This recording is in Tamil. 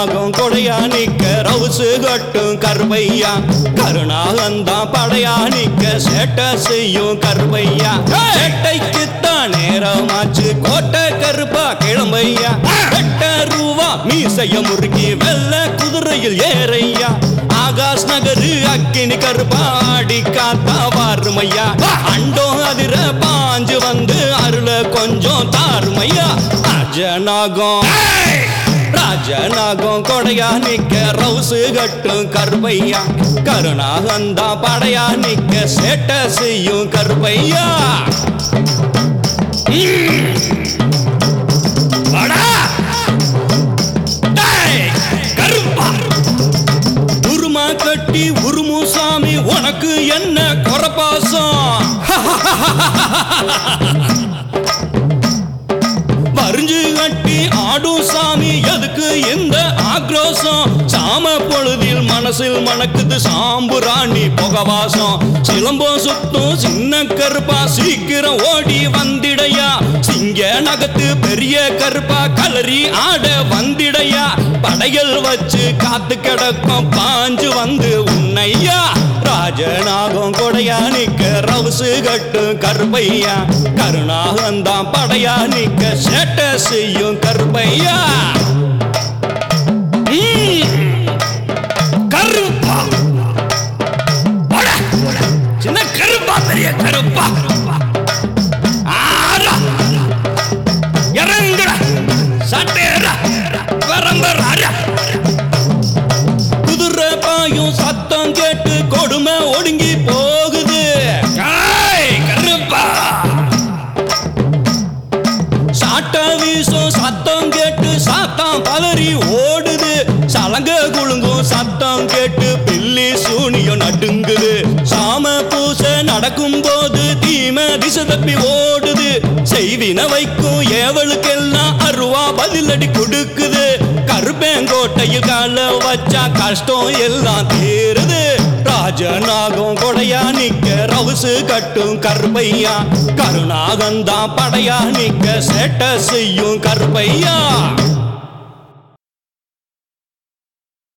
ராஜநாகம் கொடையா நிக்க ரவுசு கட்டும் கருப்பையா கருணாகந்தான் படையா நிக்க சேட்ட செய்யும் கருப்பையா சேட்டைக்குத்தான் நேரமாச்சு கோட்டை கருப்பா கிளம்பையா எட்ட ரூபா மீசைய முறுக்கி வெள்ள குதிரையில் ஏறையா ஆகாஷ் நகரு அக்கினி கருப்பாடி காத்தா வாருமையா அண்டோ அதிர பாஞ்சு வந்து அருள கொஞ்சம் தாருமையா ராஜநாகம் ராஜநாகம் கொடையா நிக்க ரவுசு கட்டும் கருப்பையா கருணாகந்தா படையா நிக்க சேட்ட செய்யும் கருப்பையா வாடா. டேய், கருப்பா உருமா கட்டி உருமு சாமி உனக்கு என்ன குறப்பாசம் வரிஞ்சு கட்டி ஆடும் சாமி எதுக்கு இந்த ஆக்ரோஷம் சாம பொழுதில் மனசில் மணக்குது சாம்புராணி புகவாசம் சிலம்பம் சுத்தும் சின்ன கருப்பா சீக்கிரம் ஓடி வந்திடையா சிங்க நகத்து பெரிய கருப்பா கலரி ஆட வந்திடையா படையல் வச்சு காத்து கிடக்கும் பாஞ்சு வந்து உன்னையா ராஜநாகம் கொடையா நிக்க ரவுசு கட்டு கருப்பையா கருணாகந்தான் படையா நிக்க சேட்ட செய்யும் கருப்பையா ம். கருப்பா போடா. சின்ன கருப்பா பெரிய கருப்பா ஆடா. இறங்குடா சட்டேடா வரம்பராடா குதிரை பாயும் சத்தம் கேட்டு கொடுமை ஒடுங்கி போகுது காய் கருப்பா சாட்ட வீசும் சத்தம் கேட்டு சாத்தான் பதறி ஓடுது சலங்க குலுங்கும் சத்தம் கேட்டு பில்லி சூனியம் நடுங்குது சாம பூசை நடக்கும் போது தீமை திசை தப்பி ஓடுது செய்வின வைக்கும் ஏவலுக்கெல்லாம் அருவா பதிலடி கொடுக்குது கருப்பேங்கோட்டையில் கால வச்சா கஷ்டம் எல்லாம் தீருது ராஜநாகம் கொடையா நிக்க ரவுசு கட்டும் கருப்பையா கருணாகந்தான் படையா நிக்க சேட்ட செய்யும் கருப்பையா